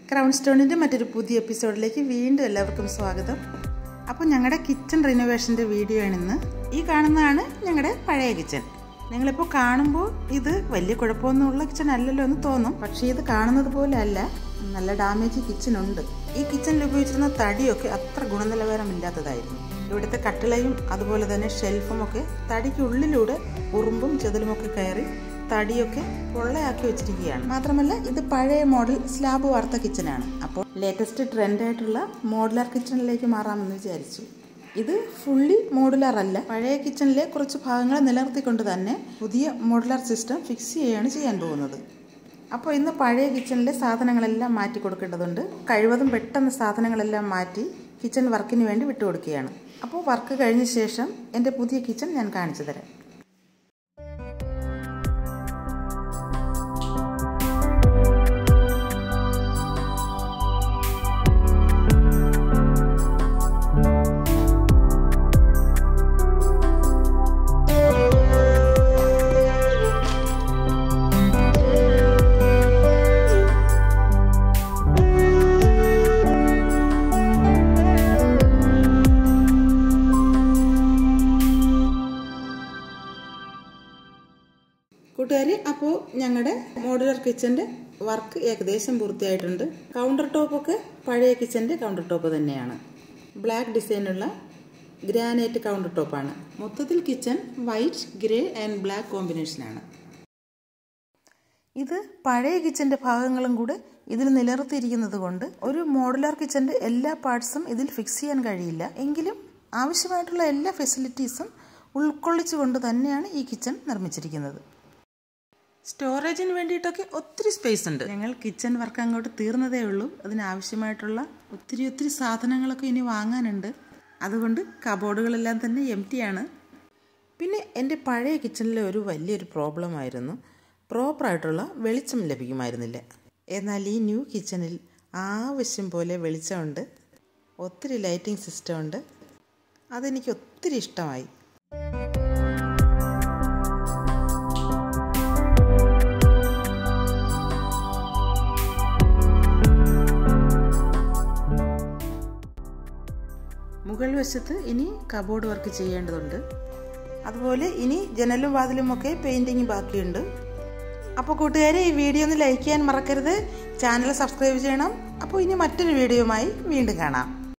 crown സ്റ്റോണിൻ്റെ മറ്റൊരു പുതിയ എപ്പിസോഡിലേക്ക് വീണ്ടും എല്ലാവർക്കും സ്വാഗതം അപ്പോൾ ഞങ്ങളുടെ കിച്ചൺ റിനോവേഷൻ്റെ വീഡിയോ ആണ് ഇന്ന് ഈ കാണുന്നതാണ് ഞങ്ങളുടെ പഴയ കിച്ചൺ നിങ്ങളിപ്പോൾ കാണുമ്പോൾ ഇത് വലിയ കുഴപ്പമൊന്നുമുള്ള കിച്ചൺ അല്ലല്ലോ എന്ന് തോന്നും പക്ഷേ ഇത് കാണുന്നത് പോലെ അല്ല നല്ല ഡാമേജ് കിച്ചൺ ഉണ്ട് ഈ കിച്ചണിൽ ഉപയോഗിച്ചിരുന്ന തടിയൊക്കെ അത്ര ഗുണനിലവാരമില്ലാത്തതായിരുന്നു ഇവിടുത്തെ കട്ടിളയും അതുപോലെ തന്നെ ഷെൽഫും ഒക്കെ തടിക്കുള്ളിലൂടെ ഉറുമ്പും ചെതലുമൊക്കെ കയറി തടിയൊക്കെ പൊള്ളയാക്കി വെച്ചിരിക്കുകയാണ് മാത്രമല്ല ഇത് പഴയ മോഡൽ സ്ലാബ് വാർത്ത കിച്ചനാണ് അപ്പോൾ ലേറ്റസ്റ്റ് ട്രെൻഡായിട്ടുള്ള മോഡുലാർ കിച്ചണിലേക്ക് മാറാമെന്ന് വിചാരിച്ചു ഇത് ഫുള്ളി മോഡുലാർ അല്ല പഴയ കിച്ചണിലെ കുറച്ച് ഭാഗങ്ങൾ നിലനിർത്തിക്കൊണ്ട് തന്നെ പുതിയ മോഡുലാർ സിസ്റ്റം ഫിക്സ് ചെയ്യുകയാണ് ചെയ്യാൻ പോകുന്നത് അപ്പോൾ ഇന്ന് പഴയ കിച്ചണിലെ സാധനങ്ങളെല്ലാം മാറ്റി കൊടുക്കേണ്ടതുണ്ട് കഴിവതും പെട്ടെന്ന് സാധനങ്ങളെല്ലാം മാറ്റി കിച്ചൺ വർക്കിന് വേണ്ടി വിട്ടുകൊടുക്കുകയാണ് അപ്പോൾ വർക്ക് കഴിഞ്ഞ ശേഷം എൻ്റെ പുതിയ കിച്ചൺ ഞാൻ കാണിച്ചു തരാം കൂട്ടുകാർ അപ്പോൾ ഞങ്ങളുടെ മോഡുലർ കിച്ചൻ്റെ വർക്ക് ഏകദേശം പൂർത്തിയായിട്ടുണ്ട് കൗണ്ടർ ടോപ്പൊക്കെ പഴയ കിച്ചൻ്റെ കൗണ്ടർ ടോപ്പ് തന്നെയാണ് ബ്ലാക്ക് ഡിസൈനുള്ള ഗ്രാനൈറ്റ് കൗണ്ടർ ടോപ്പാണ് മൊത്തത്തിൽ kitchen white grey and black കോമ്പിനേഷനാണ് ഇത് പഴയ കിച്ചൻ്റെ ഭാഗങ്ങളും കൂടെ ഇതിൽ നിലനിർത്തിയിരിക്കുന്നത് കൊണ്ട് ഒരു മോഡുലാർ കിച്ചൻ്റെ എല്ലാ പാർട്സും ഇതിൽ ഫിക്സ് ചെയ്യാൻ കഴിയില്ല എങ്കിലും ആവശ്യമായിട്ടുള്ള എല്ലാ ഫെസിലിറ്റീസും ഉൾക്കൊള്ളിച്ചുകൊണ്ട് തന്നെയാണ് ഈ കിച്ചൺ നിർമ്മിച്ചിരിക്കുന്നത് സ്റ്റോറേജിന് വേണ്ടിയിട്ടൊക്കെ ഒത്തിരി സ്പേസ് ഉണ്ട് ഞങ്ങൾ കിച്ചൺ വർക്ക് അങ്ങോട്ട് തീർന്നതേ ഉള്ളൂ അതിനാവശ്യമായിട്ടുള്ള ഒത്തിരി ഒത്തിരി സാധനങ്ങളൊക്കെ ഇനി വാങ്ങാനുണ്ട് അതുകൊണ്ട് കബോർഡുകളെല്ലാം തന്നെ എം ആണ് പിന്നെ എൻ്റെ പഴയ കിച്ചണിലെ ഒരു വലിയൊരു പ്രോബ്ലം ആയിരുന്നു പ്രോപ്പറായിട്ടുള്ള വെളിച്ചം ലഭിക്കുമായിരുന്നില്ല എന്നാൽ ഈ ന്യൂ കിച്ചണിൽ ആവശ്യം പോലെ വെളിച്ചമുണ്ട് ഒത്തിരി ലൈറ്റിംഗ് സിസ്റ്റം ഉണ്ട് അതെനിക്ക് ഒത്തിരി ഇഷ്ടമായി മുകൾ വശത്ത് ഇനി കബോർഡ് വർക്ക് ചെയ്യേണ്ടതുണ്ട് അതുപോലെ ഇനി ജനലും വാതിലും ഒക്കെ പെയിൻറ്റിങ് ബാക്കിയുണ്ട് അപ്പോൾ കൂട്ടുകാരെ ഈ വീഡിയോ ഒന്ന് ലൈക്ക് ചെയ്യാൻ മറക്കരുത് ചാനൽ സബ്സ്ക്രൈബ് ചെയ്യണം അപ്പോൾ ഇനി മറ്റൊരു വീഡിയോയുമായി വീണ്ടും കാണാം